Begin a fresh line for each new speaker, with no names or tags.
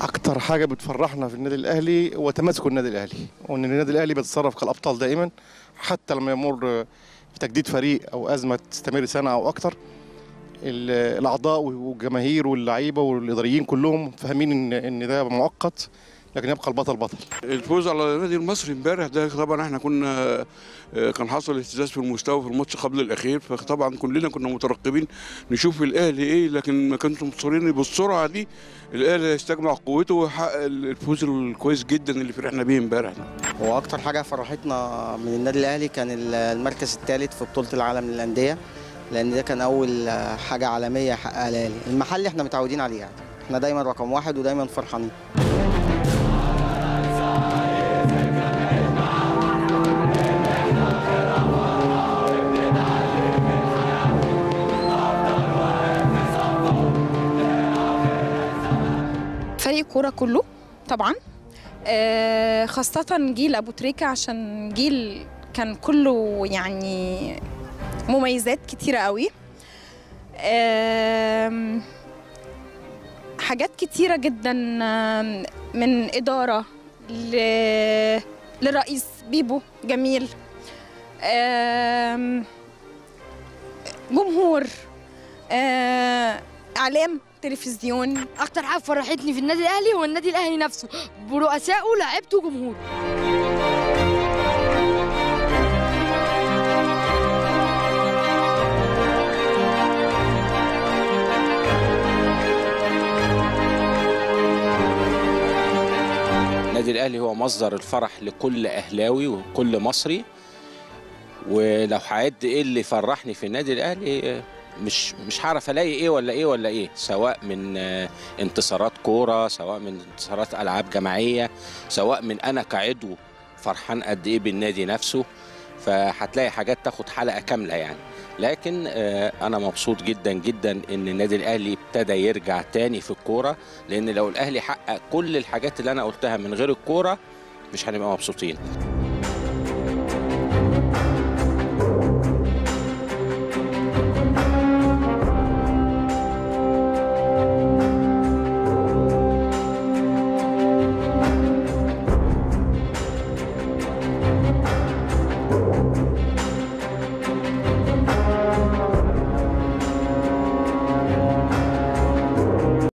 اكتر حاجه بتفرحنا في النادي الاهلي هو تماسك النادي الاهلي وان النادي الاهلي بيتصرف كالابطال دائما حتى لما يمر في تجديد فريق او ازمه تستمر سنه او اكتر ال- الاعضاء والجماهير واللعيبه والاداريين كلهم فاهمين ان ان ده مؤقت لكن يبقى البطل بطل
الفوز على النادي المصري امبارح ده طبعا احنا كنا آه، كان حصل اهتزاز في المستوى في الماتش قبل الاخير فطبعا كلنا كنا مترقبين نشوف الاهلي ايه لكن ما كانش مصرين بالسرعه دي الاهلي يستجمع قوته ويحقق الفوز الكويس جدا اللي فرحنا بيه امبارح ده.
هو اكتر حاجه فرحتنا من النادي الاهلي كان المركز الثالث في بطوله العالم للانديه لان ده كان اول حاجه عالميه حققها الاهلي المحلي احنا متعودين عليه يعني احنا دايما رقم واحد ودايما فرحانين
فريق كورة كله طبعا آه، خاصة جيل أبو تريكة عشان جيل كان كله يعني مميزات كتيرة قوي آم، حاجات كتيرة جدا آم، من إدارة ل- للرئيس بيبو جميل آم، جمهور آه، إعلام تلفزيون
اكتر حاجه فرحتني في النادي الاهلي هو النادي الاهلي نفسه برؤسائه لعيبته وجمهوره
النادي الاهلي هو مصدر الفرح لكل اهلاوي وكل مصري ولو هعد ايه اللي فرحني في النادي الاهلي آه، مش مش هعرف الاقي ايه ولا ايه ولا ايه سواء من آه، انتصارات كوره سواء من انتصارات العاب جماعيه سواء من انا كعضو فرحان قد ايه بالنادي نفسه فهتلاقي حاجات تاخد حلقه كامله يعني لكن آه، انا مبسوط جدا جدا ان النادي الاهلي ابتدى يرجع تاني في الكوره لان لو الاهلي حقق كل الحاجات اللي انا قلتها من غير الكوره مش هنبقى مبسوطين